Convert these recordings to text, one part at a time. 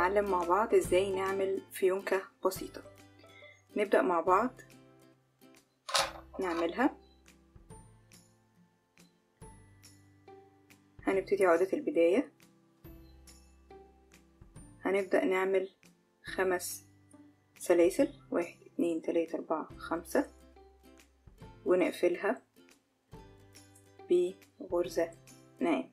هنتعلم مع بعض ازاي نعمل فيونكة بسيطة نبدأ مع بعض نعملها هنبتدي عقدة البداية هنبدأ نعمل خمس سلاسل واحد اتنين تلاتة أربعة خمسة ونقفلها بغرزة ناعم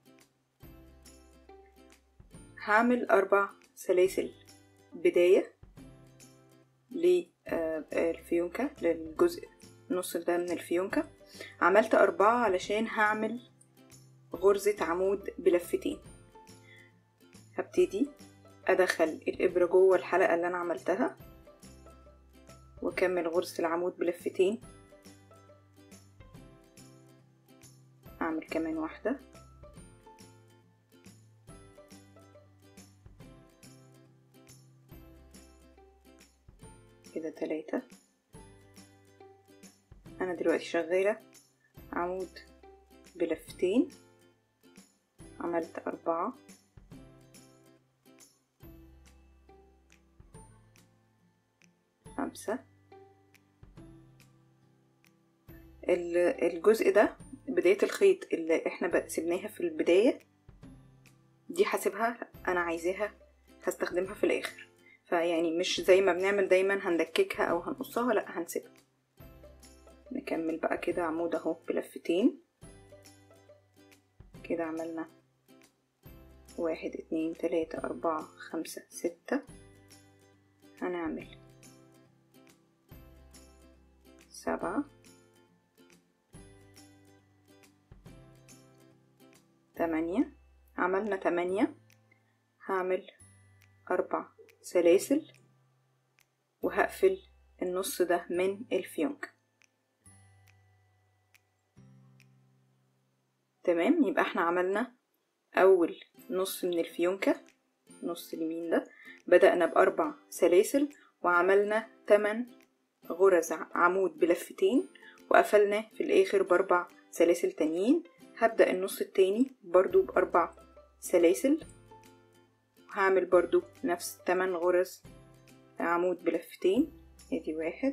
هعمل أربع سلاسل بداية للفيونكة للجزء نص ده من الفيونكة عملت أربعة علشان هعمل غرزة عمود بلفتين هبتدي أدخل الإبرة جوه الحلقة اللي أنا عملتها وأكمل غرزة العمود بلفتين أعمل كمان واحدة كده تلاتة أنا دلوقتي شغالة عمود بلفتين عملت أربعة خمسة الجزء ده بداية الخيط اللي احنا سيبناها في البداية دي هسيبها انا عايزاها هستخدمها في الاخر فيعني مش زي ما بنعمل دايما هندككها او هنقصها لا هنسيبها نكمل بقى كده عمود اهو بلفتين كده عملنا واحد اتنين تلاتة اربعة خمسة ستة هنعمل سبعة تمانية عملنا تمانية هعمل أربع سلاسل وهقفل النص ده من الفيونكة تمام يبقى احنا عملنا أول نص من الفيونكة نص اليمين ده بدأنا بأربع سلاسل وعملنا تمن غرز عمود بلفتين وقفلنا في الآخر بأربع سلاسل تانيين هبدأ النص التاني برضو بأربع سلاسل وهعمل برضو نفس تمن غرز عمود بلفتين ادي واحد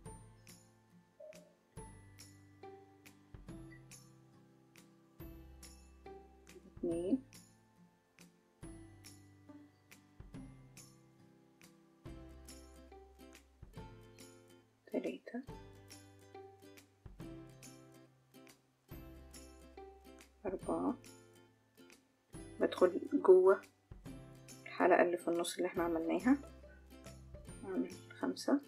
اتنين تلاتة أربعة بدخل جوه الحلقة اللي في النص اللي احنا عملناها أعمل خمسة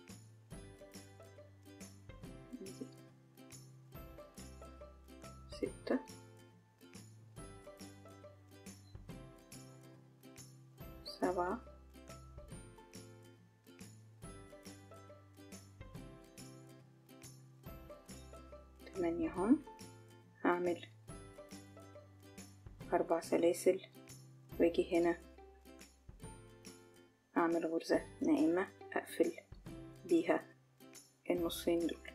ستة سبعة تمانية هم هعمل أربع سلاسل واجي هنا أعمل غرزة ناعمة أقفل بيها النصين دول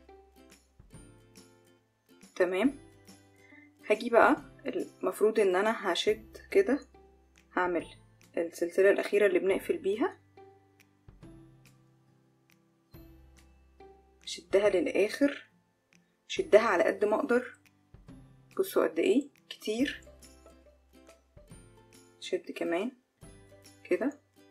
تمام هاجي بقى المفروض ان انا هشد كده هعمل السلسلة الأخيرة اللي بنقفل بيها شدها للآخر شدها على قد ما اقدر بصوا قد ايه كتير شد كمان كده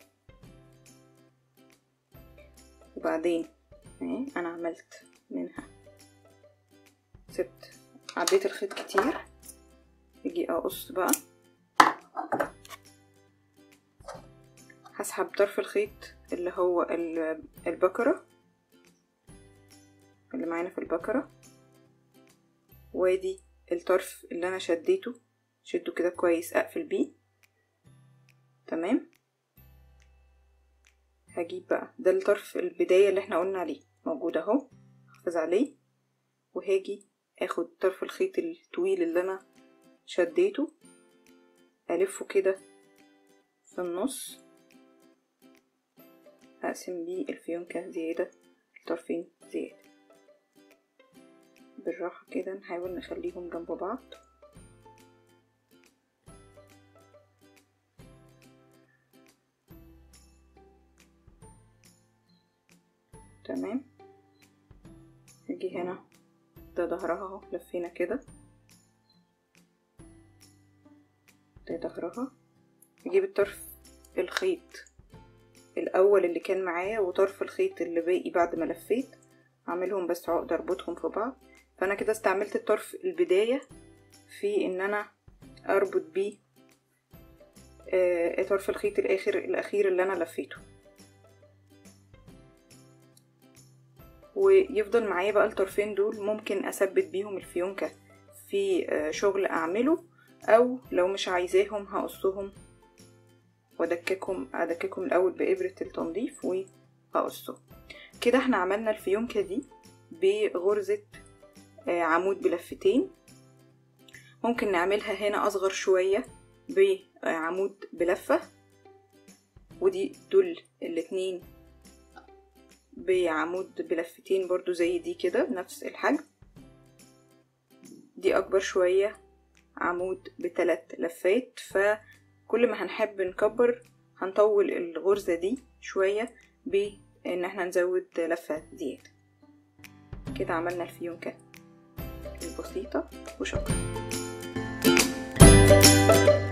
وبعدين اهي انا عملت منها سبت عديت الخيط كتير اجي اقص بقى هسحب طرف الخيط اللي هو البكرة اللي معانا في البكرة وادي الطرف اللي انا شديته شده كده كويس اقفل بيه تمام هجيب بقى ده الطرف البداية اللي احنا قلنا عليه موجود اهو احافظ عليه وهاجي اخد طرف الخيط الطويل اللي انا شديته الفه كده في النص اقسم بيه الفيونكة زيادة الطرفين زيادة بالراحة كده نحاول نخليهم جنب بعض تمام نجي هنا ده ظهرها اهو لفينا كده ده ظهرها نجيب الطرف الخيط الاول اللي كان معايا وطرف الخيط اللي باقي بعد ما لفيت اعملهم بس عقدة اربطهم في بعض فانا كده استعملت الطرف البداية في ان انا اربط بيه آه طرف الخيط الاخر الاخير اللي انا لفيته ويفضل معايا بقى الطرفين دول ممكن اثبت بيهم الفيونكة في آه شغل اعمله او لو مش عايزاهم هقصهم وادككهم ادككهم الاول بابرة التنظيف وهقصهم كده احنا عملنا الفيونكة دي بغرزة آه عمود بلفتين ممكن نعملها هنا اصغر شوية بعمود بلفة ودي دول الاتنين بعمود بلفتين برضو زي دي كده نفس الحجم دي اكبر شوية عمود بتلات لفات فكل ما هنحب نكبر هنطول الغرزة دي شوية بان احنا نزود لفة زيادة كده عملنا الفيونكة البسيطة وشكرا